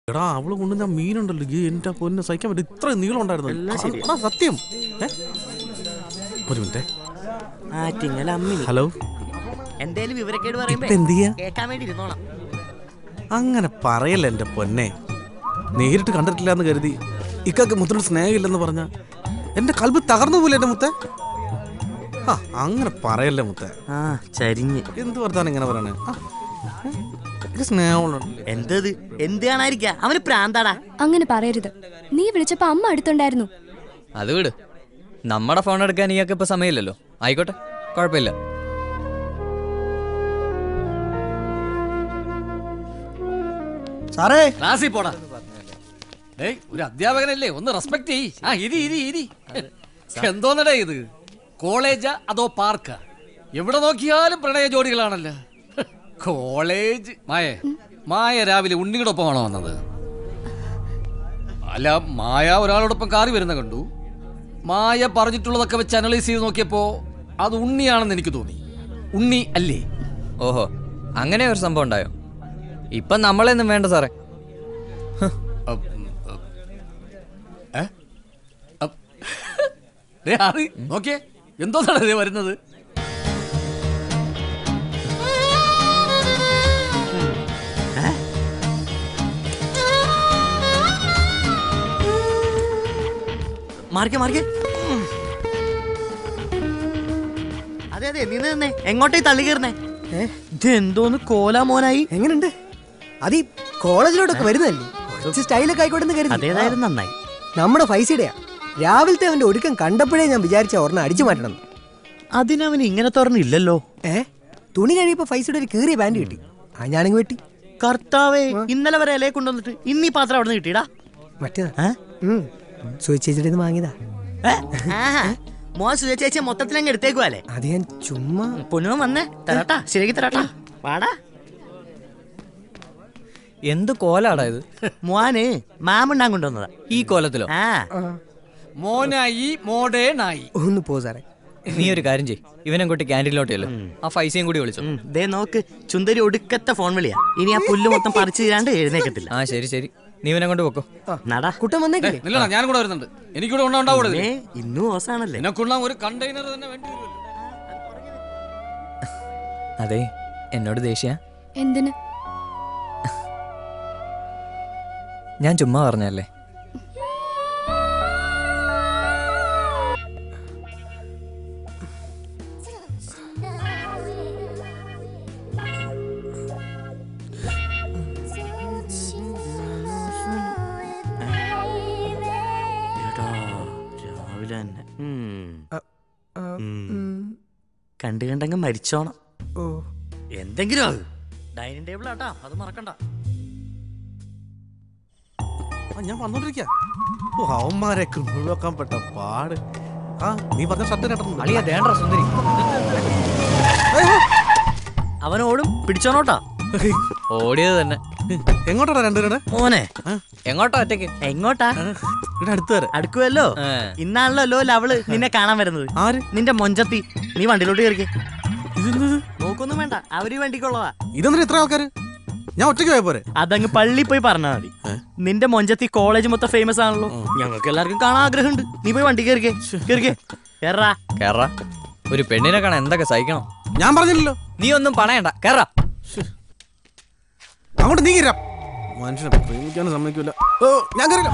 എടാ അവള് കൊണ്ടുവന്ന ആ മീനുണ്ടല്ലോ ഈ എന്റെ പൊന്നെ സഹിക്കാൻ പറ്റും ഇത്ര നീളം ഉണ്ടായിരുന്നു എല്ലാം ശരിയാ. എടാ, സത്യം ഏ? ഒരു മിനിറ്റ് ആറ്റിങ്ങൽ അമ്മിനി ഹലോ എന്തേലും വിവരക്കേട് ഇപ്പൊ പറയുമ്പോ എന്ത് ചെയ്യാ കേൾക്കാൻ വേണ്ടി ഇരുന്നോളാം അങ്ങനെ പറയല്ല എന്റെ പൊന്നെ നേരിട്ട് കണ്ടിട്ടില്ല എന്ന് കരുതി ഇക്കൊക്കെ മുത്തിനോട് സ്നേഹമില്ലെന്ന് പറഞ്ഞ എന്റെ കൽബ് തകർന്നു പോലെ എന്റെ മുത്തേ ആ അങ്ങനെ പറയല്ലേ മുത്തേ ആ ചരിഞ്ഞ് എന്ത് വർത്താനം ഇങ്ങനെ പറയണേ ആ, ഏ? എനിക്ക് സ്നേഹമുള്ളല്ലേ എന്തത് എന്ത് കാണാതിരിക്ക അവന് പ്രാന്താടാ അങ്ങനെ പറയരുത് നീ വിളിച്ചപ്പോ അമ്മ അടുത്തുണ്ടായിരുന്നു അത് വിട് നമ്മുടെ ഫോൺ എടുക്കാൻ ഇയാൾക്ക് ഇപ്പൊ സമയമില്ലല്ലോ ആയിക്കോട്ടെ കുഴപ്പമില്ല സാറേ ക്ലാസ്സിൽ പോടാ ഏയ് ഒരു അധ്യാപകനല്ലേ ഒന്ന് റെസ്പെക്ട് ചെയ് ആ ഇരി ഇരി ഇരി എന്തോന്നടേ ഇത് കോളേജാ അതോ പാർക്കാ എവിടെ നോക്കിയാലും പ്രണയ ജോഡികളാണല്ലോ കോളേജ് മായ മായ രാവിലെ ഉണ്ണിയുടെ ഒപ്പമാണോ വന്നത് അല്ല മായ ഒരാളോടൊപ്പം കാറി വരുന്ന കണ്ടു മായ പറഞ്ഞിട്ടുള്ളതൊക്കെ വെച്ച് അനലൈസ് ചെയ്ത് നോക്കിയപ്പോ അത് ഉണ്ണിയാണെന്ന് എനിക്ക് തോന്നി ഉണ്ണി അല്ലേ ഓഹോ അങ്ങനെ ഒരു സംഭവം ഉണ്ടായോ ഇപ്പൊ നമ്മളെയൊന്നും വേണ്ട സാറേ അപ്പ്, അപ്പ്. ഏ? അപ്പ്. ദേ ആറ് നോക്കിയേ എന്തോന്നാണ് ഇതേ വരുന്നത് മാറിക്കേ മാറിക്കേ അതെ അതെ നീ നിന്നേ എങ്ങോട്ടേ തള്ളി കയറുന്നേ ഇത് എന്തോന്ന് കോലാ മോനായി എങ്ങനെയുണ്ട് അത് ഈ കോളേജിലോട്ടൊക്കെ വരുന്നതല്ലേ കുറച്ച് സ്റ്റൈലൊക്കെ ആയിക്കോട്ടെ എന്ന് കരുതി അതേതായാലും നന്നായി നമ്മുടെ ഫൈസിയുടെയാ രാവിലത്തെ അവന്റെ ഒരുക്കം കണ്ടപ്പോഴേ ഞാൻ വിചാരിച്ച ഒരെണ്ണം അടിച്ചു മാറ്റണം അതിനവന് ഇങ്ങനെ തുറന്നില്ലല്ലോ ഏ തുണി കഴിയപ്പോ ഫൈസിയുടെ ഒരു കീറിയ പാൻറ് കിട്ടി ആ ഞാനിങ്ങ് വെട്ടി കർത്താവേ ഇന്നലെ വരെ ഇലയെ കൊണ്ടുവന്നിട്ട് ഇന്ന് ഈ പാത്രം അവിടെ നിന്ന് കിട്ടിയടാ മറ്റേതാ ഏ? ഉം സുചേച്ചിയുടെ വാങ്ങിയതാ ഏ? ആഹാ. മോൻ സുജ ചേച്ചി മൊത്തത്തിൽ അങ്ങ് എടുത്തേക്കുവല്ലേ അത് ഞാൻ ചുമ്മാ പൊന്നു വന്നേ തരാട്ടാ ശരിയാക്കി തരാട്ടാ വാടാ എന്ത് കോലാടാ ഇത് മോന് മാമുണ്ടാൻ കൊണ്ടുവന്നതാ ഈ കോലത്തിലോ ആ മോനായി മോഡേണായി ഒന്ന് പോ സാറേ നീ ഒരു കാര്യം ചെയ് ഇവനെ കൂട്ടി ക്യാൻറ്റീനിലോട്ടല്ലോ ആ പൈസയും കൂടി വിളിച്ചു ഉം, ദേ നോക്ക് ചുന്ദരി ഒടുക്കത്തെ ഫോൺ വിളിയാ ഇനി ആ പുല്ല് മൊത്തം പറിച്ചു തീരാണ്ട് എഴുന്നേക്കത്തില്ല ആ ശരി ശരി നീ ഇവനെ കൊണ്ട് പൊക്കോ നടാ കുട്ടൻ വന്നേക്കില്ലേ ഇല്ലടാ ഞാൻ കൂടെ വരുന്നുണ്ട് എനിക്കൂടെ ഉണ്ടാവൂടെ ഏ ഇന്നും ഓസാണല്ലേ നിനക്കുള്ള ഒരു കണ്ടെയ്നർ തന്നെ വേണ്ടി വരുമല്ലോ അതെ എന്നോട് ദേഷ്യ എന്തിന് ഞാൻ ചുമ്മാ പറഞ്ഞല്ലേ എടാ, രാവിലെ തന്നെ ഉം. ഉം. കണ്ടു കണ്ടങ്ങ് മരിച്ചോണം ഓ എന്തെങ്കിലും ആകു ഡൈനിങ് ടേബിൾ ആട്ടാ അത് മറക്കണ്ട ആ, ഞാൻ വന്നോണ്ടിരിക്ക ഓ അവന്മാരെ ഒഴിവാക്കാൻ പെട്ട പാട് ആ നീ പറഞ്ഞ ഷർട്ട് കേട്ടിട്ടുണ്ട് അളിയ ദേണ്ട സുന്ദരി അവനോടും പിടിച്ചോണോട്ടാ ഓടിയത് തന്നെ എങ്ങോട്ടാ രണ്ടുപേരുടെ മോനെ എങ്ങോട്ടാ ഒറ്റയ്ക്ക് എങ്ങോട്ടാ ഇവിടെ അടുത്ത് വരെ അടുക്കുവല്ലോ ഏ. ഇന്നാണല്ലോ ലവള് നിന്നെ കാണാൻ വരുന്നത് ആര് നിന്റെ മൊഞ്ചത്തി നീ വണ്ടിയിലോട്ട് കയറിക്കേ ഇതെന്തത് നോക്കൊന്നും വേണ്ട അവര് വണ്ടിക്കുള്ളതാ ഇതെന്തിനാ ഇത്ര ആൾക്കാര് ഞാൻ ഒറ്റയ്ക്ക് പോയ പോരെ അതങ്ങ് പള്ളി പോയി പറഞ്ഞാൽ മതി നിന്റെ മൊഞ്ചത്തി കോളേജ് മൊത്തം ഫേമസ് ആണല്ലോ ഞങ്ങൾക്ക് എല്ലാവർക്കും കാണാൻ ആഗ്രഹമുണ്ട് നീ പോയി വണ്ടി കയറിക്കേ കയറിക്കേ കേറാ കേറാ ഒരു പെണ്ണിനെ കാണാൻ എന്തൊക്കെ സഹിക്കണം ഞാൻ പറഞ്ഞില്ലല്ലോ നീ ഒന്നും പണയണ്ട കേറാ അങ്ങോട്ട് നീ കയറാം മനുഷ്യനെ പ്രേമിക്കാനും സമ്മതിക്കൂല ഓ ഞാൻ കയറില്ല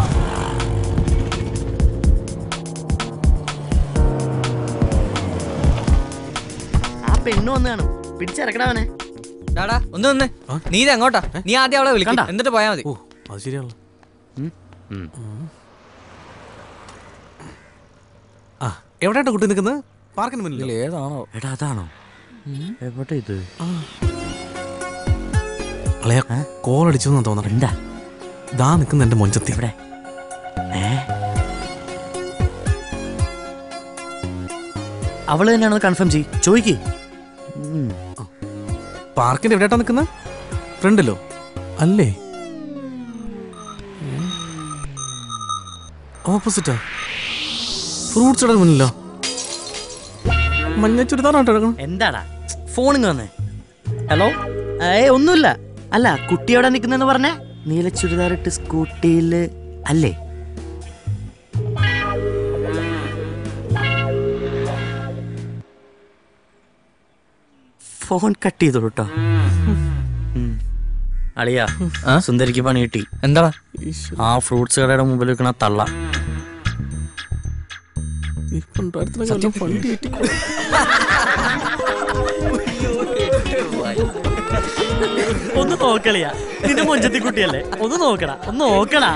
ആ പെണ്ണു വന്നാണ് പിടിച്ചിറക്കണവനെ ഡാടാ ഒന്ന് നിന്ന് നീ ഇത് എങ്ങോട്ടാ നീ ആദ്യം അവളെ വിളിക്കണ്ട കണ്ടാ? എന്നിട്ട് പോയാ മതി ഓ അത് ശരിയാണല്ലോ ആ എവിടെയാട്ടോ കുട്ടി നിൽക്കുന്നത് പാർക്കിന് മുന്നിൽ ഏതാണോ എടാ അതാണോ എവിടെ ഇത് അളയാ കോൾ അടിച്ചു തോന്നണം എന്താ ദാ നിൽക്കുന്ന എന്റെ മൊഞ്ചത്തി എവിടെ ഏ അവള് തന്നെയാണോ കൺഫേം ചെയ് ചോദിക്ക് ഉം. പാർക്കിന്റെ എവിടെയാട്ടാ നിൽക്കുന്നത് ഫ്രണ്ടിലോ അല്ലേ ഓപ്പോസിറ്റാ ഫ്രൂട്ട്സ് ഇടാൻ മുന്നിലോ മഞ്ഞ ചുരിദാറാട്ടോ എടുക്കണം എന്താടാ ഫോണിങ് വന്നേ ഹലോ ഏ ഒന്നുമില്ല അല്ല കുട്ടി എവിടെ നിൽക്കുന്നെന്ന് പറഞ്ഞേ നീല ചുരിദാറിട്ട് സ്കൂട്ടിയിൽ അല്ലേ ഫോൺ കട്ട് ചെയ്തോളൂ കേട്ടോ അളിയാ സുന്ദരിക്ക് പണി കിട്ടി എന്താ ആ ഫ്രൂട്ട്സ് കടയുടെ മുമ്പിൽ വെക്കണ തള്ള ഒന്ന് നോക്കളിയാ നിന്റെ മൊഞ്ചത്തി കുട്ടിയല്ലേ ഒന്ന് നോക്കടാ ഒന്ന് നോക്കടാ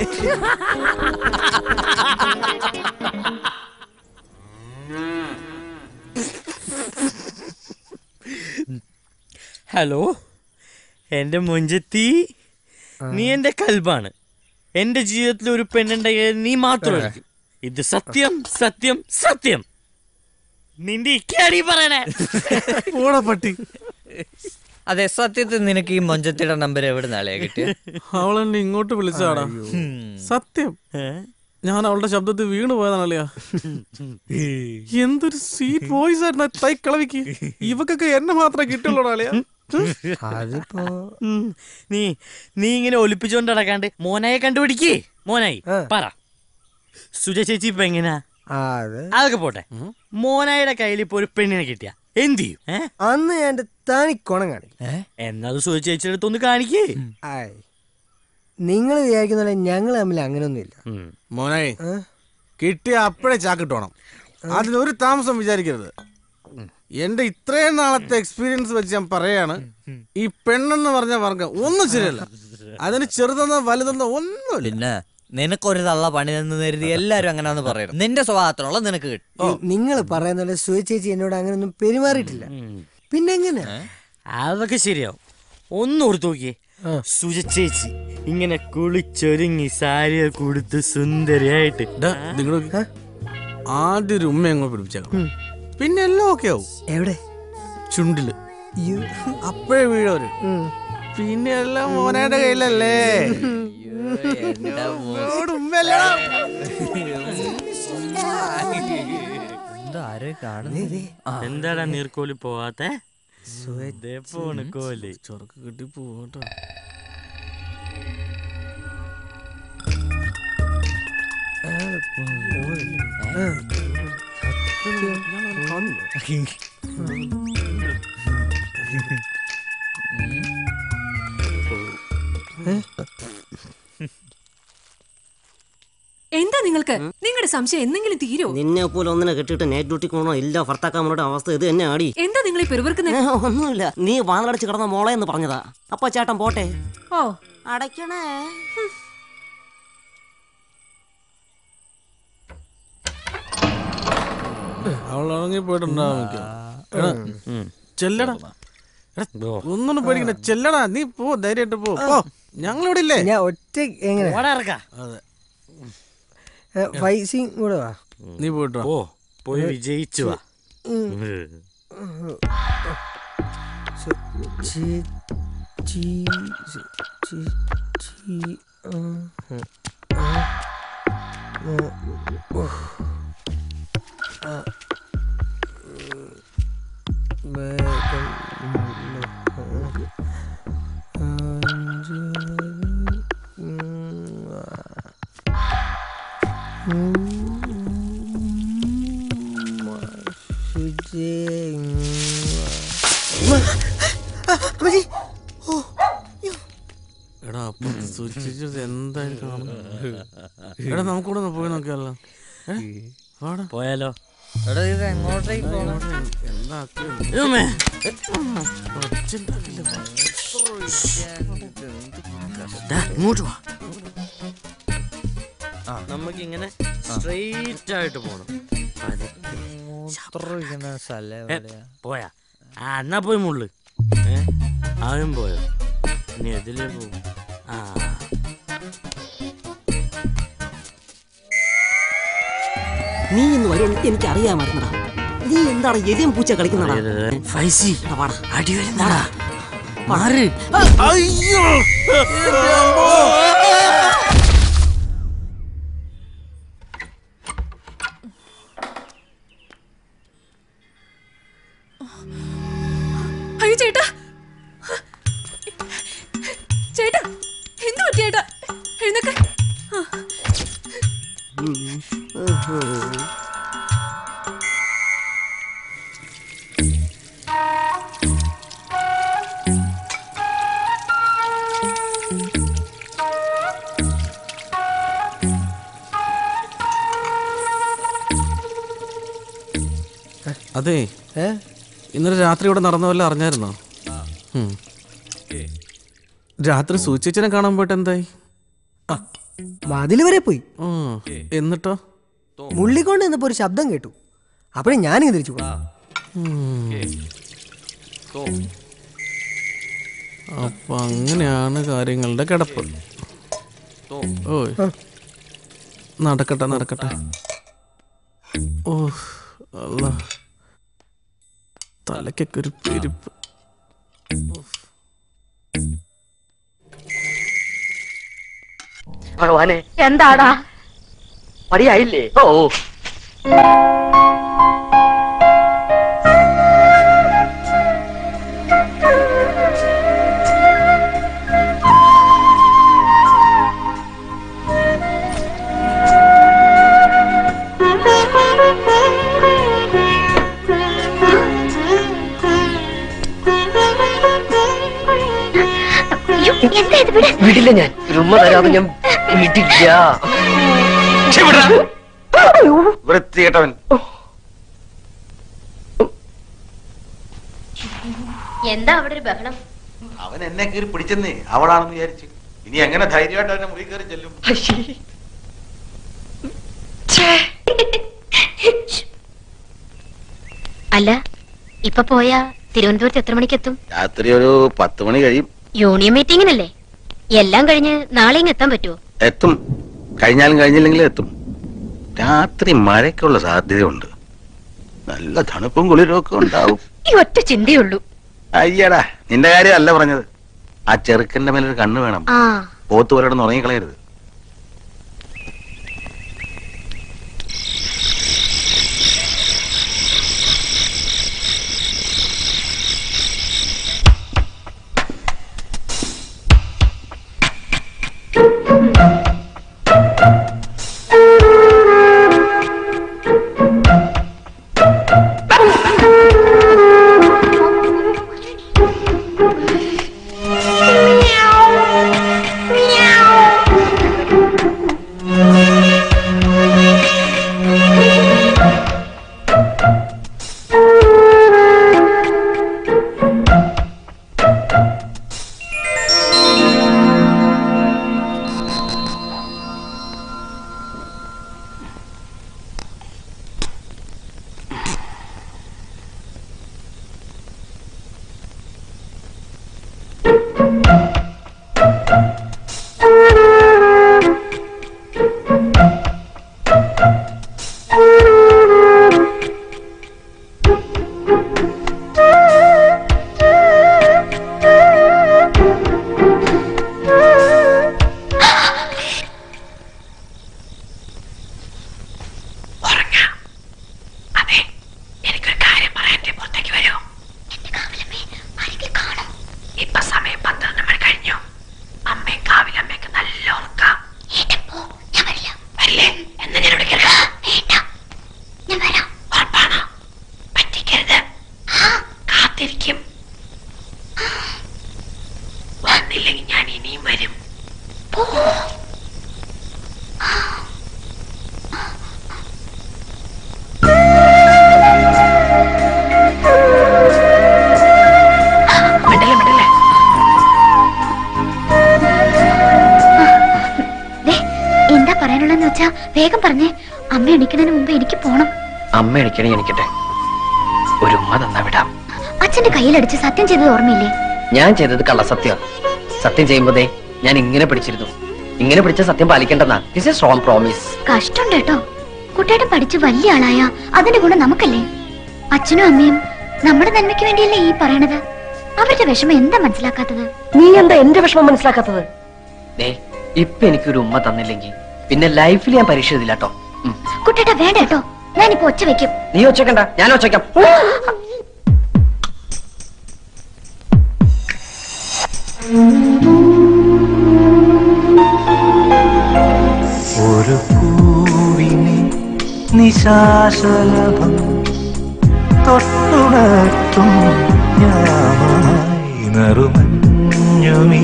ഹലോ എന്റെ മൊഞ്ചത്തി നീ എന്റെ കൽബാണ് എന്റെ ജീവിതത്തിൽ ഒരു പെണ്ണുണ്ടെങ്കിൽ നീ മാത്രമായിരിക്കും ഇത് സത്യം സത്യം സത്യം നിന്റെ ഇക്കാടി പറയണേ ഓടാ പട്ടി അതെ സത്യത്തിൽ നിനക്ക് ഈ മൊഞ്ചത്തിയുടെ നമ്പർ എവിടെ നിന്നാളെ കിട്ടിയ അവളെന്നെ ഇങ്ങോട്ട് വിളിച്ചാടാ സത്യം ഞാൻ അവളുടെ ശബ്ദത്തിൽ വീണ് പോയതാണല്ലയാ എന്തൊരു സ്വീറ്റ് വോയിസ് ആയിരുന്നു ആ തൈ കളവിക്ക് ഇവക്കൊക്കെ എന്നെ മാത്രമേ കിട്ടുള്ളൂ അളിയാ അതിപ്പോ ഉം. നീ നീ ഇങ്ങനെ ഒലിപ്പിച്ചോണ്ട് നടക്കാണ്ട് മോനായെ കണ്ടുപിടിക്കേ മോനായി ആ. പറ സുജ ചേച്ചി ഇപ്പൊ എങ്ങനാ ആ, അത് അതൊക്കെ പോട്ടെ മോനായുടെ കയ്യിൽ ഇപ്പൊ ഒരു പെണ്ണിനെ കിട്ടിയ എന്ത് ചെയ്യും ഏ അന്ന് ഞാൻ എൻ്റെ തനി കുണം കാണില്ല എന്നത് സുജ ചേച്ചിയുടെ അടുത്തൊന്ന് കാണിക്കേ ആയ് നിങ്ങൾ വിചാരിക്കുന്ന പോലെ ഞങ്ങൾ തമ്മിൽ അങ്ങനെയൊന്നുമില്ല ഉം. മോനായി ഏ? കിട്ടിയ അപ്പോഴേ ചാക്കിട്ടോണം അതിനൊരു താമസം വിചാരിക്കരുത് എന്റെ ഇത്രയും നാളത്തെ എക്സ്പീരിയൻസ് വെച്ച് ഞാൻ പറയാണ് ഈ പെണ്ണെന്ന് പറഞ്ഞ വർഗം ഒന്നും ശരിയല്ല അതിന് ചെറുതെന്നോ വലുതെന്നോ ഒന്നുമില്ല പിന്നെ നിനക്കൊരു തള്ള പണി നിന്ന് കരുതി എല്ലാരും അങ്ങനെയാന്ന് പറയണം നിന്റെ സ്വഭാവത്തിനുള്ള നിനക്ക് കിട്ടും നിങ്ങൾ പറയുന്ന പോലെ സുഖ ചേച്ചി എന്നോട് അങ്ങനെയൊന്നും പെരുമാറിയിട്ടില്ല പിന്നെ എങ്ങനെ അതൊക്കെ ശരിയാവും ഒന്ന് ഓർത്ത് നോക്കിയേ സുജ ചേച്ചി ഇങ്ങനെ കുളിച്ചൊരുങ്ങി സാരിയൊക്കെ കൊടുത്ത് സുന്ദരിയായിട്ട് നിങ്ങൾ ആദ്യം ഒരു ഉമ്മ അങ്ങോട്ട് പിടിപ്പിച്ചേക്കാം പിന്നെ എല്ലാം ഓക്കെ ആവും എവിടെ ചുണ്ടില് അയ്യോ. അപ്പോഴേ വീഴവര് ഉം. പിന്നെ എല്ലാം മോനയുടെ കയ്യിലല്ലേ ഓട് ഉമ്മയല്ലേടാ. എന്താ ആരെ കാണുന്നു എന്താടാ നീർക്കോലി പോവാത്തെ ദേ പോണ് കോലി ചൊറക്ക് കിട്ടി പോട്ടോ എന്താ നിങ്ങൾക്ക് നിങ്ങളുടെ സംശയം എന്തെങ്കിലും തീരോ നിന്നെ പോലെ ഒന്നിനെ കെട്ടിയിട്ട് നൈറ്റ് ഡ്യൂട്ടി കൊണ്ടോ ഇല്ല ഭർത്താക്കാമരുടെ അവസ്ഥ ഇത് തന്നെ ആടി എന്താ നിങ്ങൾ ഈ പെരുവർക്കുന്നത് ഏ, ഒന്നുമില്ല നീ വാതിലടച്ച് കിടന്ന മോളെ എന്ന് പറഞ്ഞതാ അപ്പൊ ചേട്ടൻ പോട്ടെ ഓ അടയ്ക്കണേ അവൾ ഇറങ്ങി പോയിട്ടുണ്ടാവും മിക്കവാറും. എടാ, ചെല്ലടാ എടാ, ഒന്നും പേടിക്കണ്ട ചെല്ലടാ നീ പോ ധൈര്യമായിട്ട് പോ പോ ഞങ്ങളിവിടെ ഇല്ലേ ഞാൻ ഒറ്റ എങ്ങനെ ഇറക്കാ പൈസയും കൂടെ വാ നീ പോയിട്ട് വാ. ഓ പോയി വിജയിച്ചു വാ ചി- ചി- ചി- ചി- ചി- ആ, ഉം, ആ, ഉം, ഉഹ്. ആ, ഉം, വേഗം, ഉം, ഉം, അഞ്ച്, ഉം, ആ, ഉം, സുജേ, ഉം, ആ. മതി എടാ അപ്പൊ സൂക്ഷിച്ചത് എന്തായാലും കാണും എടാ നമുക്കൂടെ ഒന്ന് പോയി നോക്കിയാലോ ഏ? വാടാ. പോയാലോ എടാ ഇത് എങ്ങോട്ടേക്ക് പോണം എന്താ ആക്കിയത്? ഉമ്മേ. ഒച്ചയുണ്ടാക്കില്ല, വാ. ദാ, ഇങ്ങോട്ട് വാ നമുക്ക് ഇങ്ങനെ സ്ട്രെയിറ്റ് ആയിട്ട് പോണം പതുക്കെ. മൂത്രമൊഴിക്കുന്ന സ്ഥലം ഏ, എവിടെയാ? പോയാ ആ എന്നാ പോയി മുള്ളു ഏ അവൻ പോയോ ഇനി എതിലേ പോകും ആ നീ ഇന്ന് വരും എനിക്ക് അറിയാമായിരുന്നടാ നീ എന്താണ് എലിയും പൂച്ച കളിക്കുന്നടാ ഫൈസി എടാ, വാടാ. അടി വരുന്നടാ മാറ് അയ്യോ അയ്യോ ചേട്ടാ ചേട്ടാ എന്ത് അതെ ഏ ഇന്നലെ രാത്രി ഇവിടെ നടന്ന വല്ല അറിഞ്ഞായിരുന്നോ ഉം. രാത്രി സൂചിച്ചനെ കാണാൻ പോയിട്ട് എന്തായി മതിൽ വരെ പോയി ഉം. എന്നിട്ടോ മുള്ളിക്കൊണ്ട് നിന്നപ്പോ ഒരു ശബ്ദം കേട്ടു അപ്പോഴേ ഞാനിങ്ങ് തിരിച്ചു പോയി അപ്പൊ അങ്ങനെയാണ് കാര്യങ്ങളുടെ കിടപ്പ് ഓയ് നടക്കട്ടെ നടക്കട്ടെ ഓ അല്ല തലക്കൊക്കെ ഒരു പെരുപ്പ് ഭഗവാനെ എന്താടാ മടിയായില്ലേ ഓ വിടില്ല ഞാൻ ഒരു ഉമ്മ തരാതെ ഞാൻ വിടില്ല വൃത്തികെട്ടവൻ എന്താ അവിടെ ഒരു ബഹളം അവൻ എന്നെ കയറി പിടിച്ചെന്നേ അവളാണെന്ന് വിചാരിച്ചു ഇനി എങ്ങനെ ധൈര്യമായിട്ട് അവനെ മുറി കയറി ചെല്ലും അല്ല ഇപ്പൊ പോയാ തിരുവനന്തപുരത്ത് എത്ര മണിക്കെത്തും രാത്രി ഒരു പത്ത് മണി കഴിയും യൂണിയൻ മീറ്റിംഗിനല്ലേ എല്ലാം കഴിഞ്ഞ് നാളെ ഇങ്ങ് എത്താൻ പറ്റുമോ എത്തും കഴിഞ്ഞാലും കഴിഞ്ഞില്ലെങ്കിലും എത്തും രാത്രി മഴയ്ക്കുള്ള സാധ്യതയുണ്ട് നല്ല തണുപ്പും കുളിരും ഒക്കെ ഉണ്ടാവും ഈ ഒറ്റ ചിന്തയുള്ളൂ അയ്യടാ നിന്റെ കാര്യമല്ല പറഞ്ഞത് ആ ചെറുക്കന്റെ മേലൊരു കണ്ണ് വേണം ആ പോത്ത് പോലെ കിടന്ന് ഉറങ്ങിക്കളയരുത് ദേ, എന്താ പറയാനുള്ളതെന്ന് വെച്ചാ വേഗം പറഞ്ഞേ അമ്മ എണിക്കുന്നതിന് മുമ്പ് എനിക്ക് പോണം അമ്മ എണിക്കണേ എനിക്കട്ടെ ഒരു ഉമ്മ തന്നാ വിടാം അച്ഛന്റെ കയ്യിലടിച്ച് സത്യം ചെയ്തത് ഓർമ്മയില്ലേ ഞാൻ ചെയ്തത് കള്ളസത്യം സത്യം ചെയ്യുമ്പോതേ ഞാൻ ഇങ്ങനെ പിടിച്ചിരുന്നു ഇങ്ങനെ പിടിച്ച സത്യം പാലിക്കേണ്ടെന്നാ ദിസ് എ സ്ട്രോങ് പ്രോമിസ് കഷ്ടമുണ്ട് കേട്ടോ കുട്ടിയേട്ടൻ പഠിച്ച് വലിയ ആളായ അതിന്റെ ഗുണം നമുക്കല്ലേ അച്ഛനും അമ്മയും നമ്മുടെ നന്മയ്ക്ക് വേണ്ടിയല്ലേ ഈ പറയണത് അവരുടെ വിഷമം എന്താ മനസ്സിലാക്കാത്തത് നീ എന്താ എന്റെ വിഷമം മനസ്സിലാക്കാത്തത് ദേ ഇപ്പൊ എനിക്കൊരു ഉമ്മ തന്നില്ലെങ്കിൽ പിന്നെ ലൈഫിൽ ഞാൻ പരീക്ഷ എഴുതില്ല കേട്ടോ കുട്ടിയേട്ട വേണ്ട കേട്ടോ ഞാനിപ്പോ ഒച്ച വെക്കും നീ ഒച്ചക്കണ്ട ഞാൻ ഒച്ചക്കാം ഒരു പൂവിനെ നിശാശലഭം തൊട്ടുണർത്തും ഞാമായി നറുമഞ്ഞുമി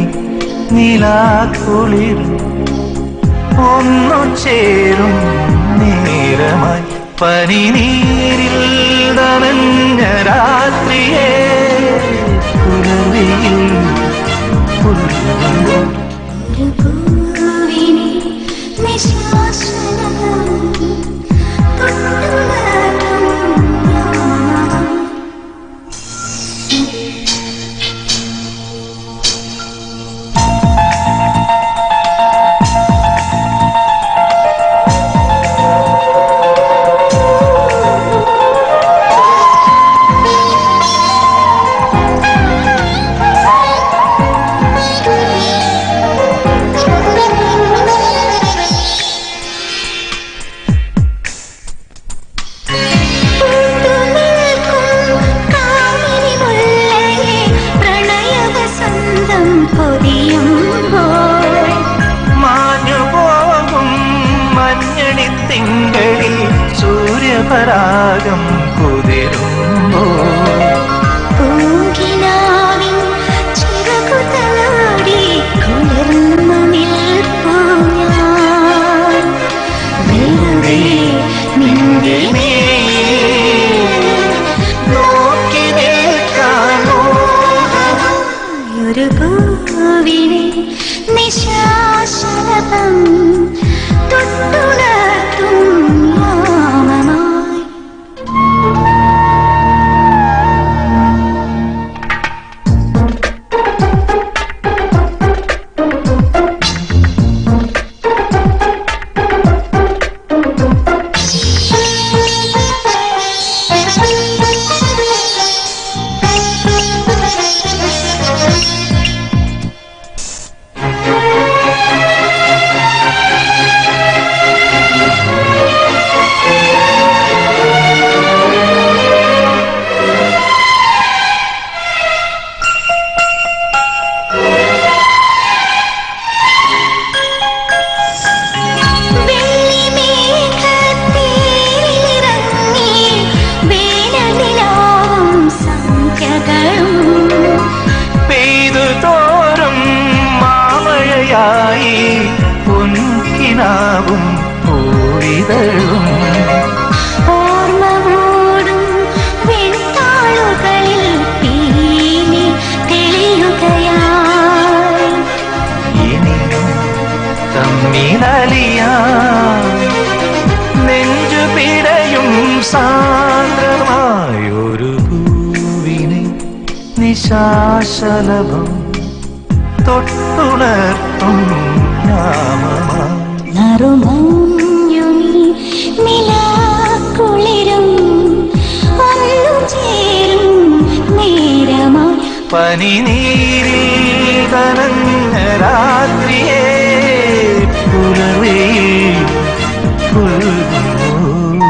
നിലാക്കുളിർ ഒന്നു ചേരും നേരമായി പനിനീരിൽ നനഞ്ഞ രാത്രിയെ പുലർവിയിൽ പുൽകുന്നു മാഞ്ഞുപോകും മഞ്ഞണി തിങ്കളിൽ സൂര്യപരാഗം കുതിരുമ്പോ നിന്റെ നോക്കി നിൽക്കാനോ ഒരു പൂവിനെ നിശാശലഭം തൊട്ടുണർത്തും യാമമായി വെള്ളിമേഘത്തേരിലിറങ്ങി വേനലിലാവും സന്ധ്യകളും പെയ്തു തോറും മാമഴയായി പൊൻകിനാവും പൂവിതഴും ഓർമ്മ മൂടും വെൺതാളുകളിൽ പീലി തെളിയുകയായി ഇനിയും തമ്മിലലിയാൻ നെഞ്ചു പിടയും സാന്ദ്രമായൊരു പൂവിനെ നിശാശലഭം തൊട്ടുണർത്തും യാമമായി നറുമഞ്ഞുനി നിലാക്കുളിരും ഒന്നു ചേരും നേരമായി പനിനീരിൽ കനഞ്ഞ രാത്രിയെ പുലർവേ പുൽകുന്നു